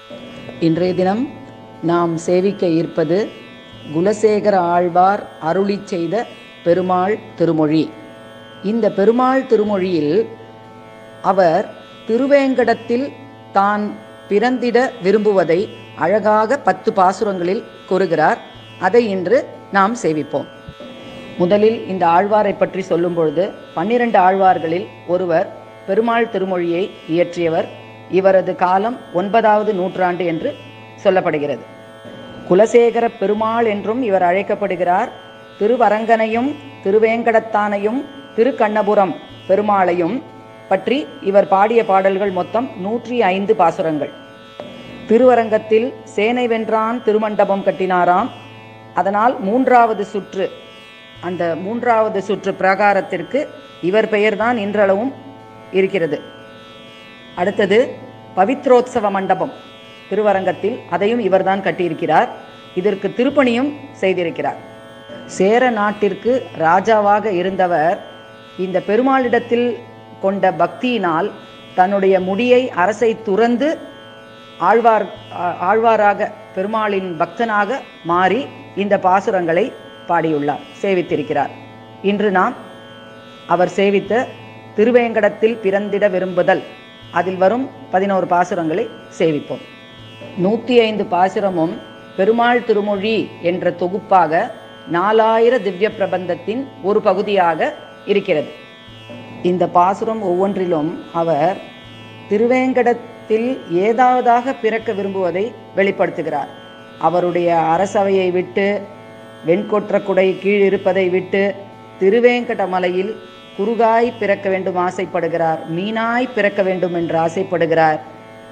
இன்றைய தினம் நாம் சேவிக்க இருப்பது குலசேகர ஆழ்வார் அருளிச் செய்த பெருமாள் திருமொழி இந்த பெருமாள் திருமொழியில் அவர் திருவேங்கடத்தில் தான் பிறந்திட விரும்புவதை அழகாக பத்து பாசுரங்களில் கூறுகிறார் அதை இன்று நாம் சேவிப்போம் முதலில் இந்த ஆழ்வாரை பற்றி சொல்லும் பொழுது பன்னிரண்டு ஆழ்வார்களில் ஒருவர் பெருமாள் திருமொழியை இயற்றியவர் இவரது காலம் ஒன்பதாவது நூற்றாண்டு என்று சொல்லப்படுகிறது குலசேகர பெருமாள் என்றும் இவர் அழைக்கப்படுகிறார் திருவரங்கனையும் திருவேங்கடத்தானையும் திருக்கண்ணபுரம் பெருமாளையும் பற்றி இவர் பாடிய பாடல்கள் மொத்தம் நூற்றி ஐந்து பாசுரங்கள் திருவரங்கத்தில் சேனை வென்றான் திருமண்டபம் கட்டினாராம் அதனால் மூன்றாவது சுற்று அந்த மூன்றாவது சுற்று பிரகாரத்திற்கு இவர் பெயர்தான் இன்றளவும் இருக்கிறது அடுத்தது பவித்ரோத்சவ மண்டபம் திருவரங்கத்தில் அதையும் இவர்தான் கட்டியிருக்கிறார் இதற்கு திருப்பணியும் செய்திருக்கிறார் சேர நாட்டிற்கு ராஜாவாக இருந்தவர் இந்த பெருமாளிடத்தில் கொண்ட பக்தியினால் தன்னுடைய முடியை அரசை துறந்து ஆழ்வார் ஆ- ஆழ்வாராக பெருமாளின் பக்தனாக மாறி இந்த பாசுரங்களை பாடியுள்ளார் சேவித்திருக்கிறார் இன்று நாம் அவர் சேவித்த திருவேங்கடத்தில் பிறந்திட விரும்புதல் அதில் வரும் பதினோரு பாசுரங்களை சேவிப்போம் நூற்றி ஐந்து பாசுரமும் பெருமாள் திருமொழி என்ற தொகுப்பாக நாலாயிர திவ்ய பிரபந்தத்தின் ஒரு பகுதியாக இருக்கிறது இந்த பாசுரம் ஒவ்வொன்றிலும் அவர் திருவேங்கடத்தில் ஏதாவதாக பிறக்க விரும்புவதை வெளிப்படுத்துகிறார் அவருடைய அரசவையை விட்டு வெண்கொற்ற குடை கீழ் இருப்பதை விட்டு திருவேங்கட மலையில் குறுகாய் பிறக்க வேண்டும் ஆசைப்படுகிறார் மீனாய் பிறக்க வேண்டும் என்று ஆசைப்படுகிறார்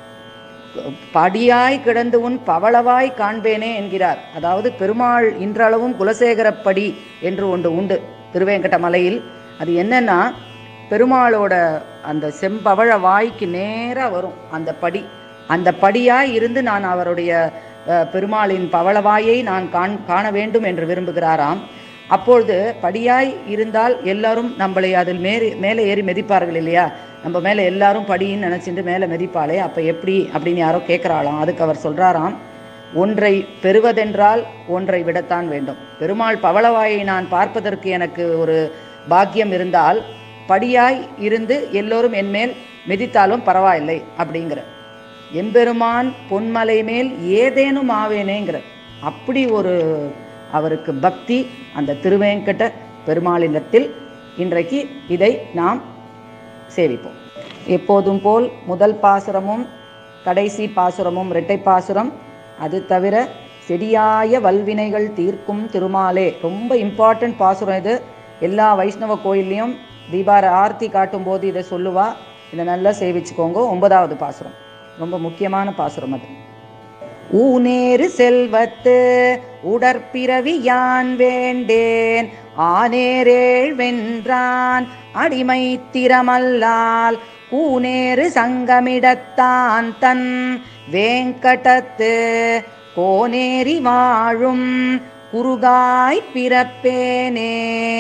படியாய் கிடந்து உன் பவளவாய் காண்பேனே என்கிறார் அதாவது பெருமாள் இன்றளவும் குலசேகரப்படி என்று ஒன்று உண்டு திருவேங்கட மலையில் அது என்னன்னா பெருமாளோட அந்த செம்பவழ வாய்க்கு நேராக வரும் அந்த படி அந்த படியாய் இருந்து நான் அவருடைய அஹ், பெருமாளின் பவளவாயை நான் காண் காண வேண்டும் என்று விரும்புகிறாராம் அப்பொழுது படியாய் இருந்தால் எல்லாரும் நம்மளை அதில் மேறி மேலே ஏறி மிதிப்பார்கள் இல்லையா நம்ம மேலே எல்லாரும் படின்னு நினச்சிட்டு மேலே மிதிப்பாளே அப்போ எப்படி அப்படின்னு யாரோ கேட்குறாளாம் அதுக்கு அவர் சொல்கிறாராம் ஒன்றை பெறுவதென்றால் ஒன்றை விடத்தான் வேண்டும் பெருமாள் பவளவாயை நான் பார்ப்பதற்கு எனக்கு ஒரு பாக்கியம் இருந்தால் படியாய் இருந்து எல்லோரும் என்மேல் மிதித்தாலும் பரவாயில்லை அப்படிங்கிற எம்பெருமான் பொன்மலை மேல் ஏதேனும் ஆவேனேங்கிற அப்படி ஒரு அவருக்கு பக்தி அந்த திருவேங்கட பெருமாளினத்தில் இன்றைக்கு இதை நாம் சேவிப்போம் எப்போதும் போல் முதல் பாசுரமும் கடைசி பாசுரமும் இரட்டை பாசுரம் அது தவிர செடியாய வல்வினைகள் தீர்க்கும் திருமாலே ரொம்ப இம்பார்ட்டன்ட் பாசுரம் இது எல்லா வைஷ்ணவ கோயில்லையும் தீபார ஆர்த்தி காட்டும் போது இதை சொல்லுவா இதை நல்லா சேவிச்சுக்கோங்க ஒன்பதாவது பாசுரம் ரொம்ப முக்கியமான பாசுரம் அது ஊனேறு செல்வத்து உடற்பிறவி யான் வேண்டேன் ஆனேரேழ் வென்றான் அடிமை திறமல்லால் கூனேறு சங்கமிடத்தான் தன் வேங்கடத்து கோனேரி வாழும் குறுகாய் பிறப்பேனே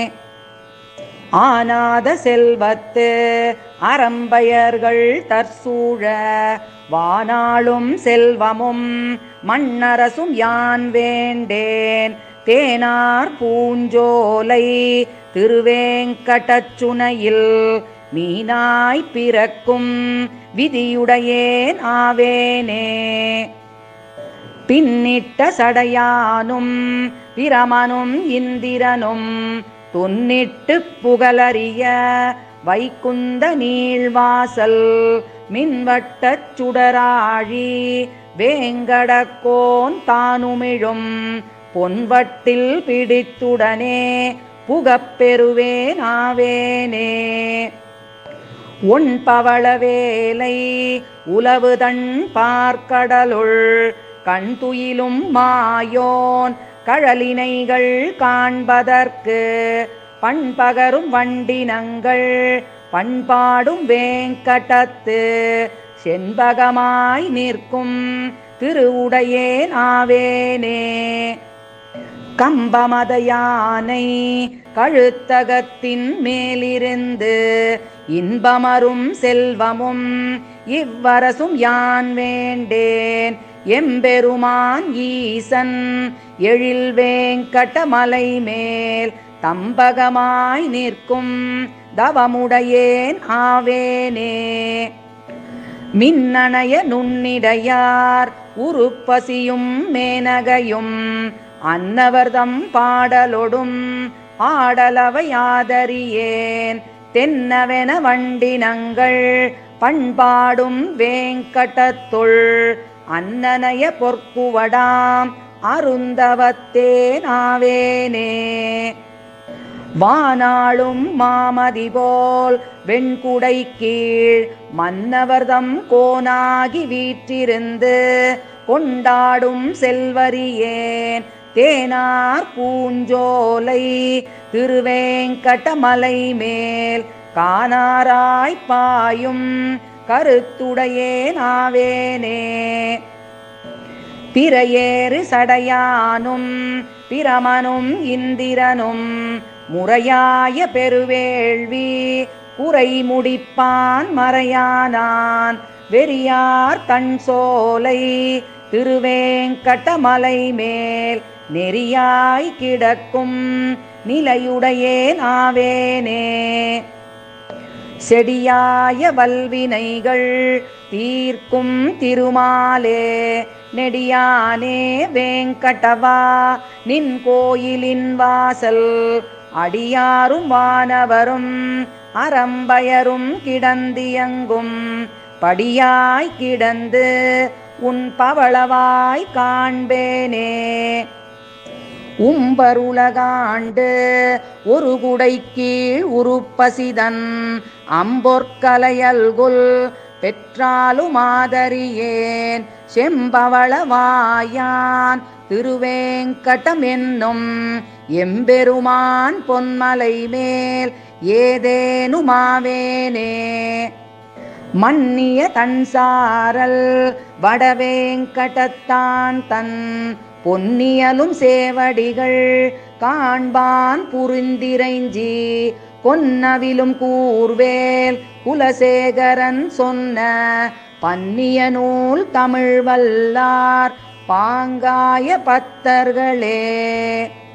ஆனாத செல்வத்து அறம்பயர்கள் தற்சூழ வானாளும் செல்வமும் மண்ணரசும் யான் வேண்டேன் தேனார் பூஞ்சோலை திருவேங்கடச்சுனையில் மீனாய் பிறக்கும் விதியுடையேன் ஆவேனே பின்னிட்ட சடையானும் பிரமனும் இந்திரனும் துன்னிட்டு புகழறிய வைகுந்த நீள்வாசல் மின்வட்டச் சுடராழி வேங்கடக்கோன் தானுமிழும் பொன்வட்டில் பிடித்துடனே புகப்பெறுவேன் ஆவேனே உன் பவளவேலை உலவுதன் பார்க்கடலுள் கண் துயிலும் மாயோன் கழலினைகள் காண்பதற்கு பண்பகரும் வண்டினங்கள் பண்பாடும் வேங்கடத்து செண்பகமாய் நிற்கும் திருவுடையேன் ஆவேனே கம்பமத யானை கழுத்தகத்தின் மேலிருந்து இன்பமரும் செல்வமும் இவ்வரசும் யான் வேண்டேன் எம்பெருமான் ஈசன் எழில் வேங்கடமலை மேல் தம்பகமாய் நிற்கும் தவமுடையேன் ஆவேனே மின்னணைய நுண்ணிடையார் உருப்பசியும் மேனகையும் அன்னவர்தம் பாடலொடும் ஆடலவையாதறியேன் தென்னவென வண்டினங்கள் பண்பாடும் வேங்கடத்துள் அன்னனைய பொற்குவடாம் அருந்தவத்தேனாவேனே வானாளும் மாமதி போல் வெண்குடை கீழ் மன்னவர்தம் கோனாகி வீற்றிருந்து கொண்டாடும் செல்வரியேன் தேனார் பூஞ்சோலை திருவேங்கடமலை மேல் காணாராய் பாயும் கருத்துடையேனாவேனே பிறையேறு சடையானும் பிரமனும் இந்திரனும் முறையாய பெருவேள்வி உரை முடிப்பான் மறையானான் வெறியார் தன் சோலை திருவேங்கடமலை மேல் நெறியாய் கிடக்கும் நிலையுடையேன் ஆவேனே செடியாய வல்வினைகள் தீர்க்கும் திருமாலே நெடியானே வேங்கடவா நின் கோயிலின் வாசல் அடியாரும் வானவரும் அறம்பயரும் கிடந்தியங்கும் படியாய் கிடந்து உன் பவளவாய் காண்பேனே உம்பருலகாண்டு ஒரு குடை கீழ் உருப்பசிதன் அம்பொற்கலையல்குல் பெற்றாலும் ஆதரியேன் செம்பவளவாயான் திருவேங்கடம் என்னும் எம்பெருமான் பொன்மலை மேல் ஏதேனுமாவேனே மன்னிய தன் சாரல் வடவேங்கடத்தான் தன் பொன்னியலும் சேவடிகள் காண்பான் புரிந்திரைஞ்சி கொன்னவிலும் கூர்வேல் குலசேகரன் சொன்ன பன்னிய நூல் தமிழ் வல்லார் பாங்காய பத்தர்களே